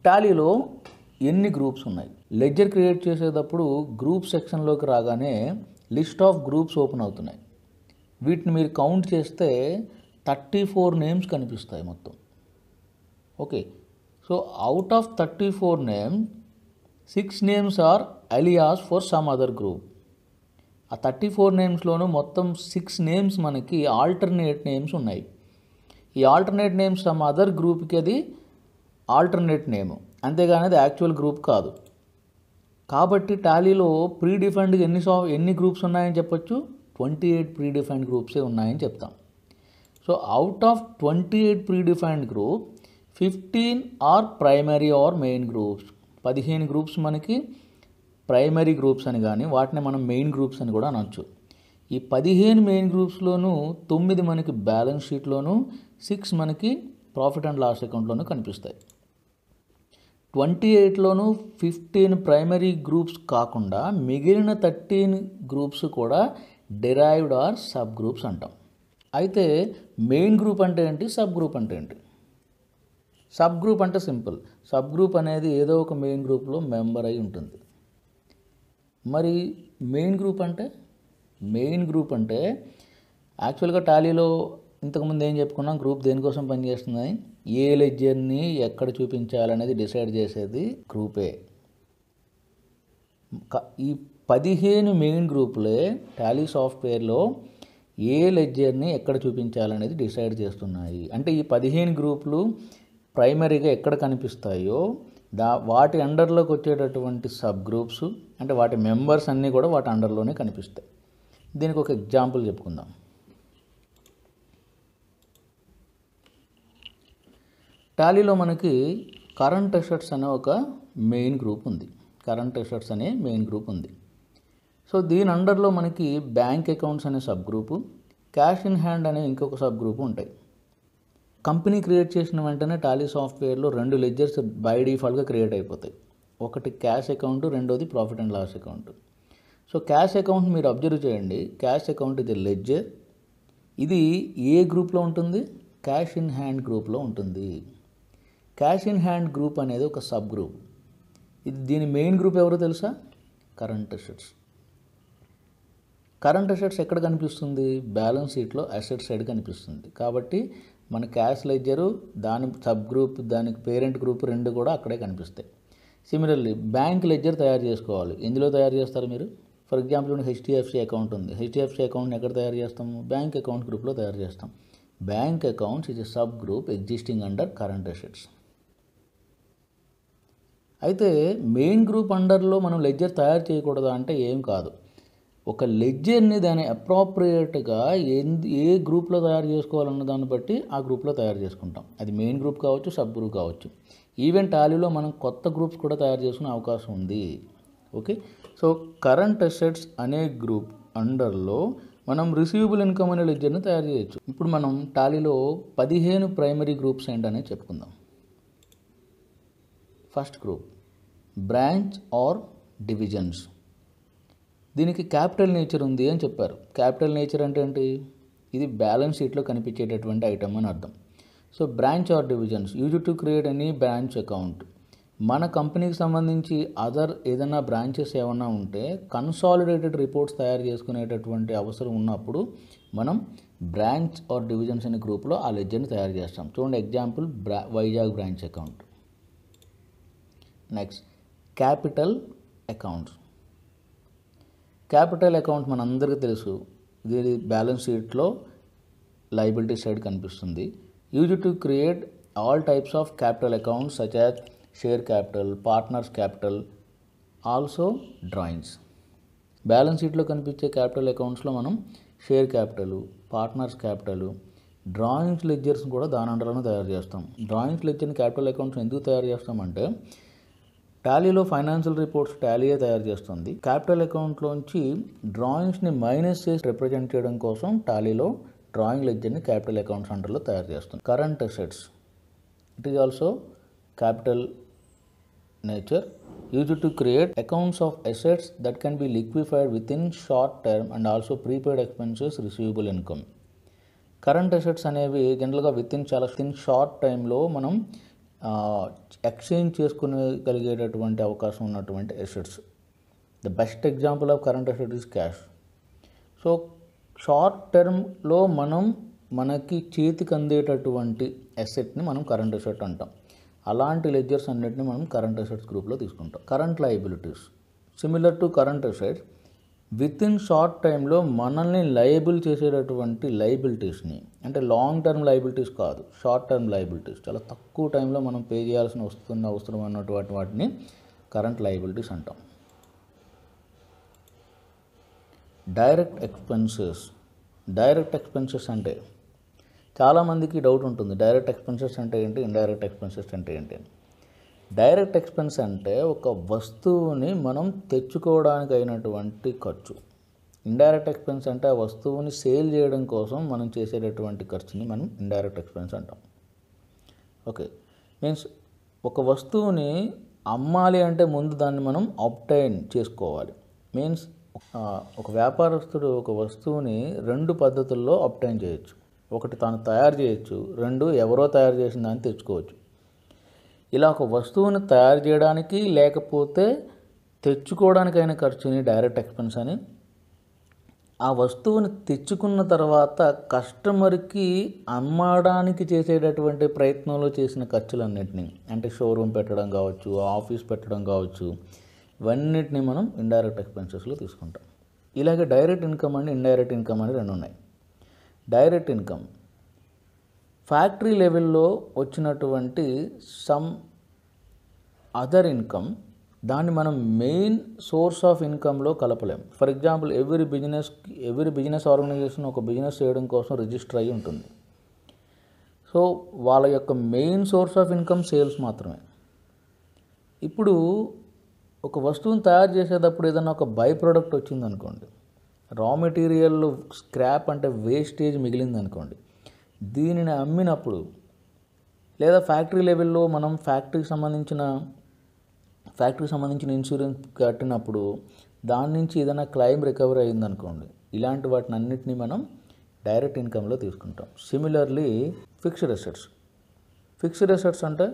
టాలీలో ఎన్ని గ్రూప్స్ ఉన్నాయి ledger create చేసేటప్పుడు గ్రూప్ సెక్షన్లోకి రాగానే లిస్ట్ ఆఫ్ గ్రూప్స్ ఓపెన్ అవుతున్నాయి వీటిని మీరు కౌంట్ చేస్తే థర్టీ ఫోర్ నేమ్స్ కనిపిస్తాయి మొత్తం okay so out of thirty four name six names are alias for some other group ఆ థర్టీ ఫోర్ నేమ్స్లోనూ మొత్తం సిక్స్ నేమ్స్ మనకి ఆల్టర్నేట్ నేమ్స్ ఉన్నాయి ఈ ఆల్టర్నేట్ నేమ్స్ సమ్ అదర్ గ్రూప్కి అది ఆల్టర్నేట్ నేమ్ అంతేగాని అది యాక్చువల్ గ్రూప్ కాదు కాబట్టి టాలీలో ప్రీ డిఫైన్డ్ ఎన్ని సా ఎన్ని గ్రూప్స్ ఉన్నాయని చెప్పొచ్చు ట్వంటీ ఎయిట్ ప్రీ డిఫైన్డ్ గ్రూప్సే ఉన్నాయని చెప్తాం so out of twenty eight predefined group fifteen or primary or main groups పదిహేను గ్రూప్స్ మనకి ప్రైమరీ గ్రూప్స్ అని కానీ వాటిని మనం మెయిన్ గ్రూప్స్ అని కూడా అనొచ్చు ఈ పదిహేను మెయిన్ గ్రూప్స్లోనూ తొమ్మిది మనకి బ్యాలెన్స్ షీట్లోను సిక్స్ మనకి ప్రాఫిట్ అండ్ లాస్ అకౌంట్లోనూ కనిపిస్తాయి ట్వంటీ ఎయిట్లోనూ ఫిఫ్టీన్ ప్రైమరీ గ్రూప్స్ కాకుండా మిగిలిన థర్టీన్ గ్రూప్స్ కూడా డిరైవ్డ్ ఆర్ సబ్ గ్రూప్స్ అంటాం అయితే మెయిన్ గ్రూప్ అంటే ఏంటి సబ్ గ్రూప్ అంటే ఏంటి సబ్ గ్రూప్ అంటే సింపుల్ సబ్ గ్రూప్ అనేది ఏదో ఒక మెయిన్ గ్రూప్లో మెంబర్ అయి ఉంటుంది మరి మెయిన్ గ్రూప్ అంటే మెయిన్ గ్రూప్ అంటే యాక్చువల్గా టాలీలో ఇంతకుముందు ఏం చెప్పుకున్నాం గ్రూప్ దేనికోసం పనిచేస్తుంది ఏ లెడ్జర్ని ఎక్కడ చూపించాలనేది డిసైడ్ చేసేది గ్రూపే క- ఈ పదిహేను మెయిన్ గ్రూపులే టాలీ సాఫ్ట్వేర్లో ఏ లెడ్జర్ని ఎక్కడ చూపించాలనేది డిసైడ్ చేస్తున్నాయి అంటే ఈ పదిహేను గ్రూపులు ప్రైమరీగా ఎక్కడ కనిపిస్తాయో దా వాటి అండర్లోకి వచ్చేటటువంటి సబ్ గ్రూప్స్ అంటే వాటి మెంబర్స్ అన్నీ కూడా వాటి అండర్లోనే కనిపిస్తాయి దీనికి ఒక ఎగ్జాంపుల్ చెప్పుకుందాం టాలీలో మనకి కరెంట్ అసెట్స్ అనే ఒక మెయిన్ గ్రూప్ ఉంది కరెంట్ అసెట్స్ అనే మెయిన్ గ్రూప్ ఉంది సో దీని అండర్లో మనకి బ్యాంక్ అకౌంట్స్ అనే sub group cash in hand అనే ఇంకొక సబ్ గ్రూపు ఉంటాయి కంపెనీ క్రియేట్ చేసిన వెంటనే టాలీ సాఫ్ట్వేర్లో రెండు లెడ్జర్స్ బై డిఫాల్ట్గా క్రియేట్ అయిపోతాయి ఒకటి క్యాష్ అకౌంట్ రెండోది profit and loss account so cash account మీరు అబ్జర్వ్ చేయండి క్యాష్ అకౌంట్ ఇది లెడ్జర్ ఇది ఏ గ్రూప్లో ఉంటుంది క్యాష్ ఇన్ హ్యాండ్ గ్రూప్లో ఉంటుంది క్యాష్ ఇన్ హ్యాండ్ గ్రూప్ అనేది ఒక సబ్ గ్రూప్ ఇది దీని మెయిన్ గ్రూప్ ఎవరో తెలుసా కరెంట్ అసెట్స్ కరెంట్ అసెట్స్ ఎక్కడ కనిపిస్తుంది బ్యాలెన్స్ షీట్లో అసెట్ సైడ్ కనిపిస్తుంది కాబట్టి మన క్యాష్ లెడ్జరు దాని సబ్ గ్రూప్ దానికి పేరెంట్ గ్రూప్ రెండు కూడా అక్కడే కనిపిస్తాయి సిమిలర్లీ బ్యాంక్ లెడ్జర్ తయారు చేసుకోవాలి ఎందులో తయారు చేస్తారు మీరు ఫర్ ఎగ్జాంపుల్ హెచ్డిఎఫ్సి అకౌంట్ ఉంది హెచ్డిఎఫ్సి అకౌంట్ని ఎక్కడ తయారు చేస్తాము బ్యాంక్ అకౌంట్ గ్రూప్లో తయారు చేస్తాం bank accounts is a sub group existing under current assets అయితే మెయిన్ గ్రూప్ అండర్లో మనం లెడ్జర్ తయారు చేయకూడదా అంటే ఏం కాదు ఒక లెడ్జర్ని దాని అప్రాప్రియేట్గా ఎందు ఏ గ్రూప్లో తయారు చేసుకోవాలన్న దాన్ని బట్టి ఆ గ్రూప్లో తయారు చేసుకుంటాం అది మెయిన్ గ్రూప్ కావచ్చు సబ్ గ్రూప్ కావచ్చు ఈవెన్ టాలీలో మనం కొత్త గ్రూప్స్ కూడా తయారు చేసుకునే అవకాశం ఉంది ఓకే సో కరెంట్ అసెట్స్ అనే గ్రూప్ అండర్లో మనం రిసీవబుల్ ఇన్కమ్ అనే లెడ్జర్ని తయారు చేయొచ్చు ఇప్పుడు మనం టాలీలో పదిహేను ప్రైమరీ గ్రూప్స్ ఏంటనే చెప్పుకుందాం first group branch or divisions దీనికి క్యాపిటల్ నేచర్ ఉంది అని చెప్పారు క్యాపిటల్ నేచర్ అంటే ఏంటి ఇది బ్యాలెన్స్ షీట్లో కనిపించేటటువంటి ఐటమ్ అని అర్థం so branch or divisions use to create any branch account మన కంపెనీకి సంబంధించి అదర్ ఏదైనా బ్రాంచెస్ ఏమైనా ఉంటే కన్సాలిడేటెడ్ రిపోర్ట్స్ తయారు చేసుకునేటటువంటి అవసరం ఉన్నప్పుడు మనం బ్రాంచ్ ఆర్ డివిజన్స్ అనే గ్రూప్లో ఆ లెడ్జర్ని తయారు చేస్తాం చూడండి ఎగ్జాంపుల్ బ్రా Vizag branch account next capital accounts capital account మనందరికీ తెలుసు ఇది బ్యాలెన్స్ షీట్లో లైబిలిటీ సైడ్ కనిపిస్తుంది use to create all types of capital accounts such as share capital partners capital also drawings balance షీట్లో కనిపించే క్యాపిటల్ అకౌంట్స్లో మనం share capital partners capital drawings ledgers కూడా దాని అండర్లోనే తయారు చేస్తాం డ్రాయింగ్స్ లెడ్జర్ని క్యాపిటల్ అకౌంట్స్ ఎందుకు తయారు చేస్తామంటే టాలీలో ఫైనాన్షియల్ రిపోర్ట్స్ టాలీయే తయారు చేస్తుంది క్యాపిటల్ అకౌంట్లోంచి డ్రాయింగ్స్ని మైనస్ చేసి రిప్రజెంట్ చేయడం కోసం టాలీలో డ్రాయింగ్ లెడ్జర్ని క్యాపిటల్ అకౌంట్స్ అండర్లో తయారు చేస్తుంది current assets it is also capital nature use to create accounts of assets that can be liquefied within short term and also prepaid expenses receivable income current assets అనేవి జనరల్గా within చాలా in short టైంలో మనం exchange చేసుకునేగలిగేటటువంటి అవకాశం ఉన్నటువంటి assets the best example of current asset is cash so short టర్మ్లో మనం మనకి చేతికి అందేటటువంటి అసెట్ని మనం కరెంట్ అసెట్ అంటాం అలాంటి లెడ్జర్స్ అన్నిటిని మనం కరెంట్ అసెట్స్ గ్రూప్లో తీసుకుంటాం current liabilities similar to current assets within short టైంలో మనల్ని లయబుల్ చేసేటటువంటి లయబిలిటీస్ని అంటే లాంగ్ టర్మ్ లయబిలిటీస్ కాదు షార్ట్ టర్మ్ లయబిలిటీస్ చాలా తక్కువ టైంలో మనం పే చేయాల్సిన వస్తున్న అవసరం అన్నటువంటి వాటిని కరెంట్ లయబిలిటీస్ అంటాం డైరెక్ట్ ఎక్స్పెన్సెస్ డైరెక్ట్ ఎక్స్పెన్సెస్ అంటే చాలామందికి డౌట్ ఉంటుంది డైరెక్ట్ ఎక్స్పెన్సెస్ అంటే ఏంటి ఇండైరెక్ట్ ఎక్స్పెన్సెస్ అంటే ఏంటి అని డైరెక్ట్ ఎక్స్పెన్స్ అంటే ఒక వస్తువుని మనం తెచ్చుకోవడానికి అయినటువంటి ఖర్చు ఇండైరెక్ట్ ఎక్స్పెన్స్ అంటే ఆ వస్తువుని సేల్ చేయడం కోసం మనం చేసేటటువంటి ఖర్చుని మనం ఇండైరెక్ట్ ఎక్స్పెన్స్ అంటాం ఓకే మీన్స్ ఒక వస్తువుని అమ్మాలి అంటే ముందు దాన్ని మనం అప్టైన్ చేసుకోవాలి మీన్స్ ఒక వ్యాపారస్తుడు ఒక వస్తువుని రెండు పద్ధతుల్లో అప్టైన్ చేయొచ్చు ఒకటి తాను తయారు చేయొచ్చు రెండు ఎవరో తయారు చేసిన దాన్ని తెచ్చుకోవచ్చు ఇలా ఒక వస్తువుని తయారు చేయడానికి లేకపోతే తెచ్చుకోవడానికైన ఖర్చుని డైరెక్ట్ ఎక్స్పెన్స్ అని ఆ వస్తువుని తెచ్చుకున్న తర్వాత కస్టమర్కి అమ్మడానికి చేసేటటువంటి ప్రయత్నంలో చేసిన ఖర్చులన్నింటినీ అంటే షోరూమ్ పెట్టడం కావచ్చు ఆఫీస్ పెట్టడం కావచ్చు ఇవన్నిటిని మనం ఇండైరెక్ట్ ఎక్స్పెన్సెస్లో తీసుకుంటాం ఇలాగే direct income and indirect income అని రెండు ఉన్నాయి డైరెక్ట్ ఇన్కమ్ ఫ్యాక్టరీ లెవెల్లో వచ్చినటువంటి సమ్ అదర్ ఇన్కమ్ దాన్ని మనం మెయిన్ సోర్స్ ఆఫ్ ఇన్కంలో కలపలేం for example every business every business organisation ఒక బిజినెస్ చేయడం కోసం రిజిస్టర్ అయి ఉంటుంది సో వాళ్ళ యొక్క main source of income sales మాత్రమే ఇప్పుడు ఒక వస్తువుని తయారు చేసేటప్పుడు ఏదైనా ఒక బై ప్రోడక్ట్ వచ్చిందనుకోండి రా మెటీరియల్ స్క్రాప్ అంటే వేస్టేజ్ మిగిలింది అనుకోండి దీనిని అమ్మినప్పుడు లేదా ఫ్యాక్టరీ లెవెల్లో మనం ఫ్యాక్టరీకి సంబంధించిన ఫ్యాక్టరీకి సంబంధించిన ఇన్సూరెన్స్ కట్టినప్పుడు దాని నుంచి ఏదైనా క్లైమ్ రికవరీ అయిందనుకోండి ఇలాంటి వాటిని అన్నిటినీ మనం డైరెక్ట్ ఇన్కంలో తీసుకుంటాం similarly fixed assets fixed assets అంటే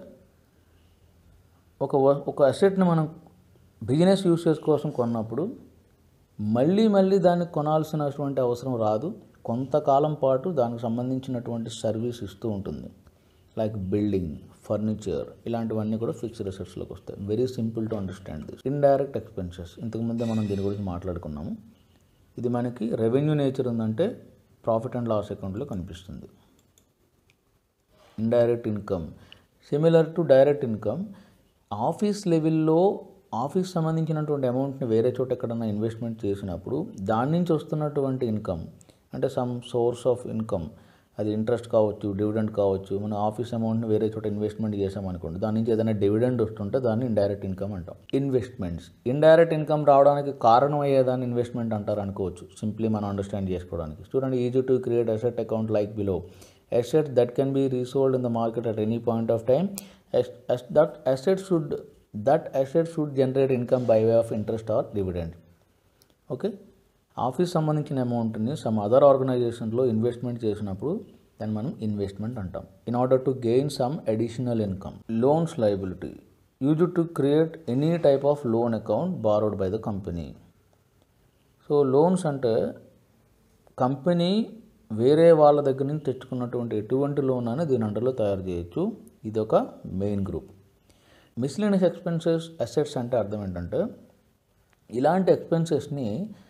ఒక వ- ఒక అసెట్ని మనం బిజినెస్ యూసేజ్ కోసం కొన్నప్పుడు మళ్ళీ మళ్ళీ దాన్ని కొనాల్సినటువంటి అవసరం రాదు కొంతకాలం పాటు దానికి సంబంధించినటువంటి సర్వీస్ ఇస్తూ ఉంటుంది లైక్ బిల్డింగ్ ఫర్నిచర్ ఇలాంటివన్నీ కూడా ఫిక్స్డ్ అసెట్స్లోకి వస్తాయి very simple to understand this indirect expenses ఇంతకుముందే మనం దీని గురించి మాట్లాడుకున్నాము ఇది మనకి రెవెన్యూ నేచర్ ఉందంటే ప్రాఫిట్ అండ్ లాస్ అకౌంట్లో కనిపిస్తుంది indirect income similar to direct income office లెవెల్లో ఆఫీస్ సంబంధించినటువంటి అమౌంట్ని వేరే చోట ఎక్కడన్నా ఇన్వెస్ట్మెంట్ చేసినప్పుడు దాని నుంచి వస్తున్నటువంటి ఇన్కమ్ అంటే సమ్ సోర్స్ ఆఫ్ ఇన్కమ్ అది ఇంట్రెస్ట్ కావచ్చు డివిడెండ్ కావచ్చు మన ఆఫీస్ అమౌంట్ని వేరే చోట ఇన్వెస్ట్మెంట్ చేసామనుకోండి దాని నుంచి ఏదైనా డివిడెండ్ వస్తుంటే దాన్ని ఇండైరెక్ట్ ఇన్కమ్ అంటాం ఇన్వెస్ట్మెంట్స్ ఇండైరెక్ట్ ఇన్కమ్ రావడానికి కారణం అయ్యేదాన్ని ఇన్వెస్ట్మెంట్ అంటారు అనుకోవచ్చు సింప్లీ మనం అండర్స్టాండ్ చేసుకోవడానికి student easy to create asset account like below assets that can be resold in the market at any point of time as, as that asset should that asset should generate income by way of interest or dividend okay office సంబంధించిన అమౌంట్ని some other ఆర్గనైజేషన్లో investment చేసినప్పుడు దాన్ని మనం investment అంటాం in order to gain some additional income loans liability use to create any type of loan account borrowed by the company so loans అంటే company వేరే వాళ్ళ దగ్గర నుంచి తెచ్చుకున్నటువంటి ఎటువంటి లోన్ అని దీని అండర్లో తయారు చేయొచ్చు ఇది ఒక main group miscellaneous expenses assets అంటే అర్థం ఏంటంటే ఇలాంటి ఎక్స్పెన్సెస్ని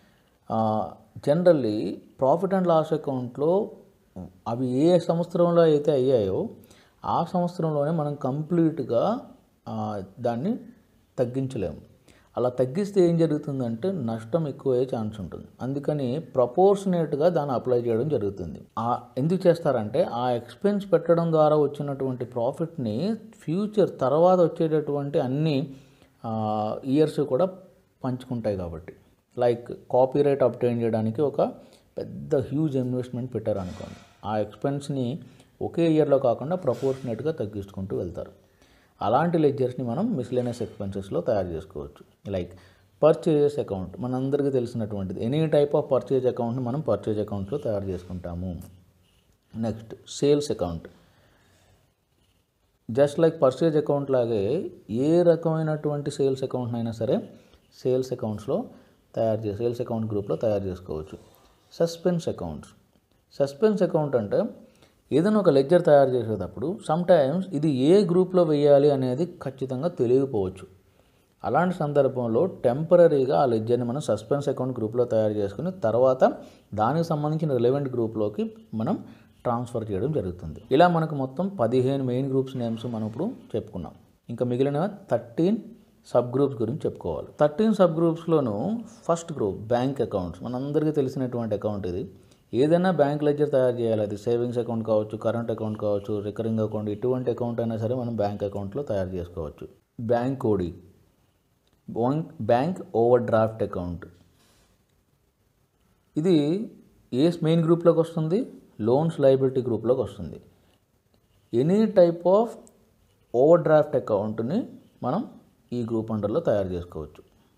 జనరల్లీ ప్రాఫిట్ అండ్ లాస్ అకౌంట్లో అవి ఏ సంవత్సరంలో అయితే అయ్యాయో ఆ సంవత్సరంలోనే మనం కంప్లీట్గా ఆ, దాన్ని తగ్గించలేము అలా తగ్గిస్తే ఏం జరుగుతుందంటే నష్టం ఎక్కువ అయ్యే ఛాన్స్ ఉంటుంది అందుకని ప్రపోర్షనేట్గా దాన్ని అప్లై చేయడం జరుగుతుంది ఆ ఎందుకు చేస్తారంటే ఆ ఎక్స్పెన్స్ పెట్టడం ద్వారా వచ్చినటువంటి ప్రాఫిట్ని ఫ్యూచర్ తర్వాత వచ్చేటటువంటి అన్ని ఇయర్స్ కూడా పంచుకుంటాయి కాబట్టి లైక్ కాపీరైట్ అప్టైన్ చేయడానికి ఒక పెద్ద హ్యూజ్ ఇన్వెస్ట్మెంట్ పెట్టారు అనుకోండి ఆ ఎక్స్పెన్స్ని ఒకే ఇయర్లో కాకుండా ప్రపోర్షనేట్గా తగ్గించుకుంటూ వెళ్తారు అలాంటి లెడ్జర్స్ని మనం మిస్లేనియస్ ఎక్స్పెన్సెస్లో తయారు చేసుకోవచ్చు లైక్ పర్చేజెస్ అకౌంట్ మనందరికీ తెలిసినటువంటిది ఎనీ టైప్ ఆఫ్ పర్చేజ్ అకౌంట్ని మనం పర్చేజ్ అకౌంట్లో తయారు చేసుకుంటాము next sales account just like purchase account లాగే ఏ రకమైనటువంటి సేల్స్ అకౌంట్ అయినా సరే సేల్స్ అకౌంట్స్లో తయారు చేసి సేల్స్ అకౌంట్ గ్రూప్లో తయారు చేసుకోవచ్చు సస్పెన్స్ అకౌంట్స్ సస్పెన్స్ అకౌంట్ అంటే ఏదైనా ఒక లెడ్జర్ తయారు చేసేటప్పుడు సమ్ టైమ్స్ ఇది ఏ గ్రూప్లో వేయాలి అనేది ఖచ్చితంగా తెలియకపోవచ్చు అలాంటి సందర్భంలో టెంపరీగా ఆ లెడ్జర్ని మనం సస్పెన్స్ అకౌంట్ గ్రూప్లో తయారు చేసుకుని తర్వాత దానికి సంబంధించిన రిలవెంట్ గ్రూప్లోకి మనం ట్రాన్స్ఫర్ చేయడం జరుగుతుంది ఇలా మనకు మొత్తం పదిహేను మెయిన్ గ్రూప్స్ నేమ్స్ మనం ఇప్పుడు చెప్పుకున్నాం ఇంకా మిగిలిన థర్టీన్ సబ్ గ్రూప్స్ గురించి చెప్పుకోవాలి థర్టీన్ సబ్ గ్రూప్స్లోను ఫస్ట్ గ్రూప్ బ్యాంక్ అకౌంట్స్ మనందరికీ తెలిసినటువంటి అకౌంట్ ఇది ఏదైనా బ్యాంక్ లెడ్జర్ తయారు చేయాలి అది సేవింగ్స్ అకౌంట్ కావచ్చు కరెంట్ అకౌంట్ కావచ్చు రికరింగ్ అకౌంట్ ఎటువంటి అకౌంట్ అయినా సరే మనం బ్యాంక్ అకౌంట్లో తయారు చేసుకోవచ్చు బ్యాంక్ కోడి bank bank overdraft account ఇది ఏ మెయిన్ గ్రూప్లోకి వస్తుంది లోన్స్ లైబిలిటీ గ్రూప్లోకి వస్తుంది any type of overdraft అకౌంట్ని మనం ఈ గ్రూప్ అండర్లో తయారు చేసుకోవచ్చు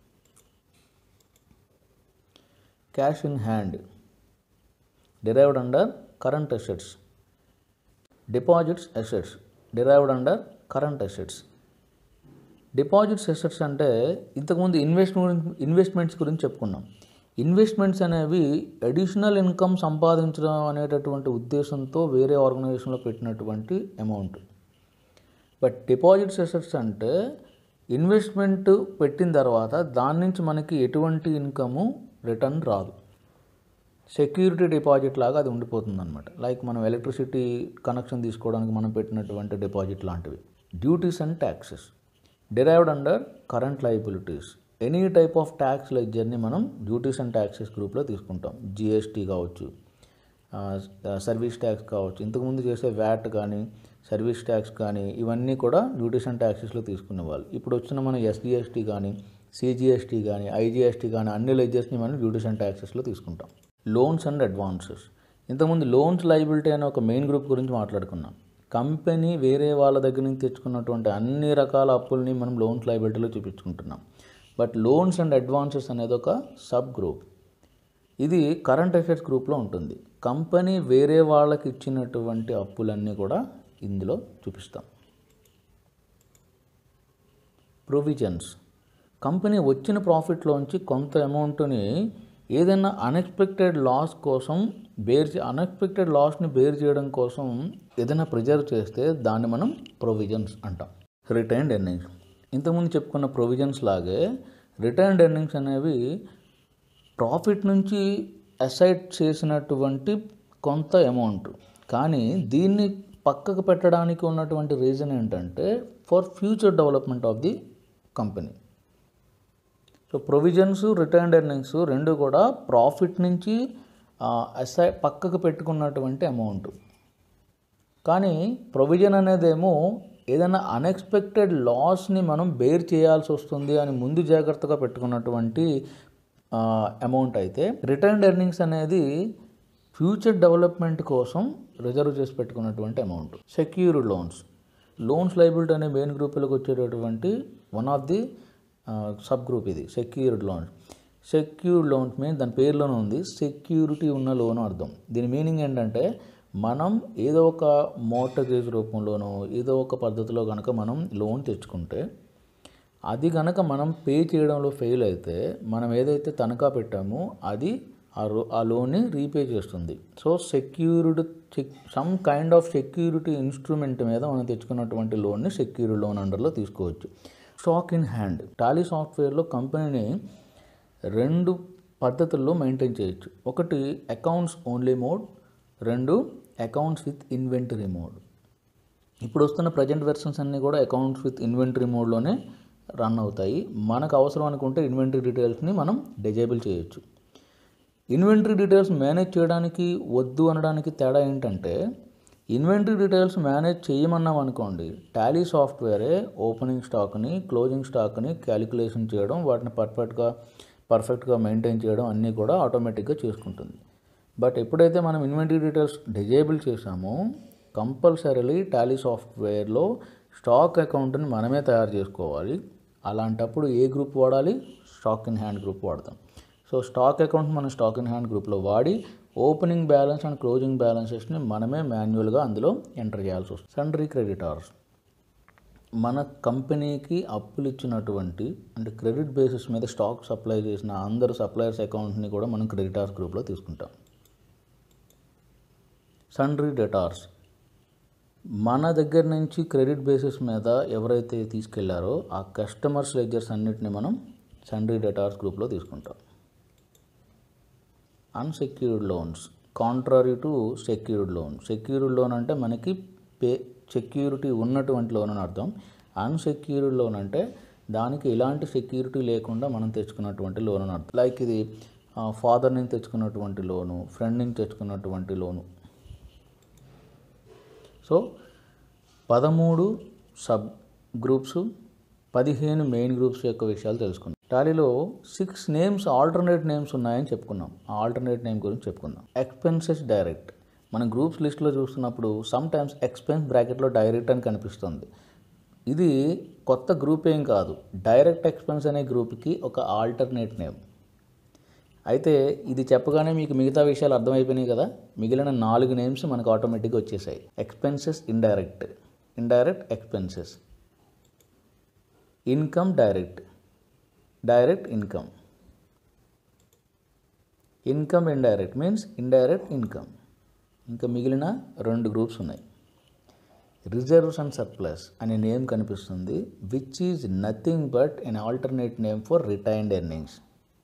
cash in hand derived under current assets deposits assets derived under current assets deposits assets అంటే ఇంతకుముందు ఇన్వెస్ట్మెంట్ ఇన్వెస్ట్మెంట్స్ గురించి చెప్పుకున్నాం ఇన్వెస్ట్మెంట్స్ అనేవి అడిషనల్ ఇన్కమ్ సంపాదించడం అనేటటువంటి ఉద్దేశంతో వేరే ఆర్గనైజేషన్లో పెట్టినటువంటి అమౌంట్ బట్ డిపాజిట్స్ అసెట్స్ అంటే ఇన్వెస్ట్మెంట్ పెట్టిన తర్వాత దాని నుంచి మనకి ఎటువంటి ఇన్కము రిటర్న్ రాదు సెక్యూరిటీ డిపాజిట్ లాగా అది ఉండిపోతుంది అనమాట లైక్ మనం ఎలక్ట్రిసిటీ కనెక్షన్ తీసుకోవడానికి మనం పెట్టినటువంటి డిపాజిట్ లాంటివి duties and taxes derived under current liabilities any type of tax లెడ్జర్ని మనం డ్యూటీస్ అండ్ ట్యాక్సెస్ గ్రూప్లో తీసుకుంటాం జిఎస్టీ కావచ్చు సర్వీస్ ట్యాక్స్ కావచ్చు ఇంతకుముందు చేసే వ్యాట్ కానీ సర్వీస్ ట్యాక్స్ కానీ ఇవన్నీ కూడా డ్యూటీస్ అండ్ ట్యాక్సెస్లో తీసుకునే వాళ్ళు ఇప్పుడు వచ్చిన మన ఎస్జిఎస్టీ కానీ సిజిఎస్టీ కానీ ఐజిఎస్టీ కానీ అన్ని లెడ్జర్స్ని మనం డ్యూటీస్ అండ్ ట్యాక్సెస్లో తీసుకుంటాం లోన్స్ అండ్ అడ్వాన్సెస్ ఇంతకుముందు లోన్స్ లైబిలిటీ అనే ఒక మెయిన్ గ్రూప్ గురించి మాట్లాడుకున్నాం కంపెనీ వేరే వాళ్ళ దగ్గర నుంచి తెచ్చుకున్నటువంటి అన్ని రకాల అప్పుల్ని మనం లోన్స్ లైబిలిటీలో చూపించుకుంటున్నాం బట్ లోన్స్ అండ్ అడ్వాన్సెస్ అనేది ఒక సబ్ గ్రూప్ ఇది కరెంట్ అఫైర్స్ గ్రూప్లో ఉంటుంది కంపెనీ వేరే వాళ్ళకి ఇచ్చినటువంటి అప్పులన్నీ కూడా ఇందులో చూపిస్తాం ప్రొవిజన్స్ కంపెనీ వచ్చిన ప్రాఫిట్లోంచి కొంత అమౌంట్ని ఏదైనా అన్ఎక్స్పెక్టెడ్ లాస్ కోసం బేర్ అన్ఎక్స్పెక్టెడ్ లాస్ని బేర్ చేయడం కోసం ఏదైనా ప్రిజర్వ్ చేస్తే దాన్ని మనం ప్రొవిజన్స్ అంటాం రిటైన్డ్ ఎర్నింగ్స్ ఇంతకుముందు చెప్పుకున్న ప్రొవిజన్స్ లాగే రిటైన్డ్ ఎర్నింగ్స్ అనేవి ప్రాఫిట్ నుంచి అసైడ్ చేసినటువంటి కొంత అమౌంట్ కానీ దీన్ని పక్కకు పెట్టడానికి ఉన్నటువంటి రీజన్ ఏంటంటే for future development of the company so provisions return earnings రెండు కూడా ప్రాఫిట్ నుంచి అసై పక్కకు పెట్టుకున్నటువంటి అమౌంట్ కానీ ప్రొవిజన్ అనేదేమో ఏదైనా అన్ఎక్స్పెక్టెడ్ లాస్ని మనం బేర్ చేయాల్సి వస్తుంది అని ముందు జాగ్రత్తగా పెట్టుకున్నటువంటి అమౌంట్ అయితే రిటర్న్ ఎర్నింగ్స్ అనేది ఫ్యూచర్ డెవలప్మెంట్ కోసం రిజర్వ్ చేసి పెట్టుకున్నటువంటి amount secured loans loans liability అనే మెయిన్ గ్రూప్లోకి వచ్చేటటువంటి one of the sub group ఇది secured loans secured loans mean దాని పేరులోనే ఉంది సెక్యూరిటీ ఉన్న లోన్ అర్థం దీని మీనింగ్ ఏంటంటే మనం ఏదో ఒక మోటగేజ్ రూపంలోనో ఏదో ఒక పద్ధతిలో కనుక మనం లోన్ తెచ్చుకుంటే అది కనుక మనం పే చేయడంలో ఫెయిల్ అయితే మనం ఏదైతే తనఖా పెట్టామో అది ఆ రో ఆ లోన్ని రీపే చేస్తుంది so secured check some kind of security instrument మీద మనం తెచ్చుకున్నటువంటి లోన్ని సెక్యూర్డ్ లోన్ అండర్లో తీసుకోవచ్చు స్టాక్ ఇన్ హ్యాండ్ టాలీ సాఫ్ట్వేర్లో కంపెనీని రెండు పద్ధతుల్లో మెయింటైన్ చేయొచ్చు ఒకటి అకౌంట్స్ ఓన్లీ మోడ్ రెండు అకౌంట్స్ విత్ ఇన్వెంటరీ మోడ్ ఇప్పుడు వస్తున్న ప్రజెంట్ వెర్షన్స్ అన్నీ కూడా అకౌంట్స్ విత్ ఇన్వెంటరీ మోడ్లోనే రన్ అవుతాయి మనకు అవసరం అనుకుంటే ఇన్వెంటరీ డీటెయిల్స్ని మనం డిజేబుల్ చేయొచ్చు ఇన్వెంటరీ డీటెయిల్స్ మేనేజ్ చేయడానికి వద్దు అనడానికి తేడా ఏంటంటే ఇన్వెంటరీ డీటెయిల్స్ మేనేజ్ చేయమన్నాం అనుకోండి టాలీ సాఫ్ట్వేరే ఓపెనింగ్ స్టాక్ని క్లోజింగ్ స్టాక్ని క్యాలిక్యులేషన్ చేయడం వాటిని పర్ఫెక్ట్గా పర్ఫెక్ట్గా మెయింటైన్ చేయడం అన్నీ కూడా ఆటోమేటిక్గా చేసుకుంటుంది బట్ ఎప్పుడైతే మనం ఇన్వెంటరీ డీటెయిల్స్ డిజేబుల్ చేసామో కంపల్సరీలీ టాలీ సాఫ్ట్వేర్లో స్టాక్ అకౌంట్ని మనమే తయారు చేసుకోవాలి అలాంటప్పుడు ఏ గ్రూప్ వాడాలి స్టాక్ ఇన్ హ్యాండ్ గ్రూప్ వాడతాం సో స్టాక్ అకౌంట్ మనం స్టాక్ ఇన్ హ్యాండ్ గ్రూప్లో వాడి ఓపెనింగ్ బ్యాలెన్స్ అండ్ క్లోజింగ్ బ్యాలెన్సెస్ని మనమే మాన్యువల్గా అందులో ఎంటర్ చేయాల్సి వస్తుంది సండ్రీ క్రెడిటార్స్ మన కంపెనీకి అప్పులు ఇచ్చినటువంటి అంటే క్రెడిట్ బేసిస్ మీద స్టాక్ సప్లై చేసిన అందరు సప్లయర్స్ అకౌంట్ని కూడా మనం క్రెడిటార్స్ గ్రూప్లో తీసుకుంటాం సండ్రీ డెటార్స్ మన దగ్గర నుంచి క్రెడిట్ బేసిస్ మీద ఎవరైతే తీసుకెళ్లారో ఆ కస్టమర్స్ లెజర్స్ అన్నిటిని మనం సండ్రీ డెటార్స్ గ్రూప్లో తీసుకుంటాం unsecured loans contrary to secured loan secured loan అంటే మనకి పే సెక్యూరిటీ ఉన్నటువంటి లోన్ అని అర్థం అన్సెక్యూర్డ్ లోన్ అంటే దానికి ఎలాంటి సెక్యూరిటీ లేకుండా మనం తెచ్చుకున్నటువంటి లోన్ అని అర్థం లైక్ ఇది ఫాదర్ నుంచి తెచ్చుకున్నటువంటి లోను ఫ్రెండ్ నుంచి తెచ్చుకున్నటువంటి లోను సో పదమూడు సబ్ గ్రూప్స్ పదిహేను మెయిన్ గ్రూప్స్ యొక్క విషయాలు తెలుసుకున్నాం టాలీలో సిక్స్ నేమ్స్ ఆల్టర్నేట్ నేమ్స్ ఉన్నాయని చెప్పుకున్నాం ఆ ఆల్టర్నేట్ నేమ్ గురించి చెప్పుకుందాం ఎక్స్పెన్సెస్ డైరెక్ట్ మన గ్రూప్స్ లిస్ట్లో చూస్తున్నప్పుడు సమ్ టైమ్స్ ఎక్స్పెన్స్ బ్రాకెట్లో డైరెక్ట్ అని కనిపిస్తుంది ఇది కొత్త గ్రూప్ ఏం కాదు డైరెక్ట్ ఎక్స్పెన్స్ అనే గ్రూప్కి ఒక ఆల్టర్నేట్ నేమ్ అయితే ఇది చెప్పగానే మీకు మిగతా విషయాలు అర్థమైపోయినాయి కదా మిగిలిన నాలుగు నేమ్స్ మనకు ఆటోమేటిక్గా వచ్చేసాయి expenses indirect indirect expenses income direct direct income income indirect means indirect income ఇంకా మిగిలిన రెండు గ్రూప్స్ ఉన్నాయి రిజర్వ్స్ అండ్ సర్ప్లస్ అనే నేమ్ కనిపిస్తుంది which is nothing but an alternate name for retained earnings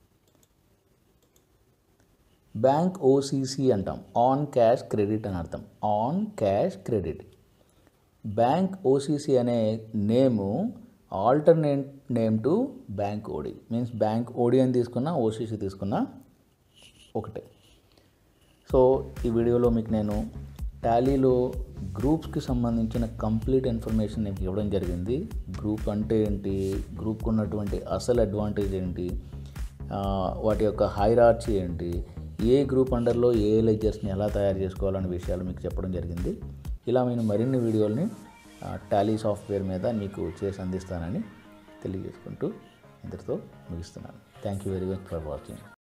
bank OCC అంటాం ఆన్ క్యాష్ క్రెడిట్ అని అర్థం on cash credit bank OCC అనే name alternate name to bank OD means bank OD అని తీసుకున్నా OCC తీసుకున్నా ఒకటే so ఈ వీడియోలో మీకు నేను టాలీలో గ్రూప్స్కి సంబంధించిన కంప్లీట్ ఇన్ఫర్మేషన్ మీకు ఇవ్వడం జరిగింది గ్రూప్ అంటే ఏంటి గ్రూప్కి ఉన్నటువంటి అసలు అడ్వాంటేజ్ ఏంటి ఆ, వాటి యొక్క హైరార్చీ ఏంటి ఏ గ్రూప్ అండర్లో ఏ లెజర్స్ని ఎలా తయారు చేసుకోవాలనే విషయాలు మీకు చెప్పడం జరిగింది ఇలా నేను మరిన్ని వీడియోల్ని టాలీ సాఫ్ట్వేర్ మీద మీకు చేసి అందిస్తానని తెలియజేసుకుంటూ ఇంతటితో ముగిస్తున్నాను thank you very much for watching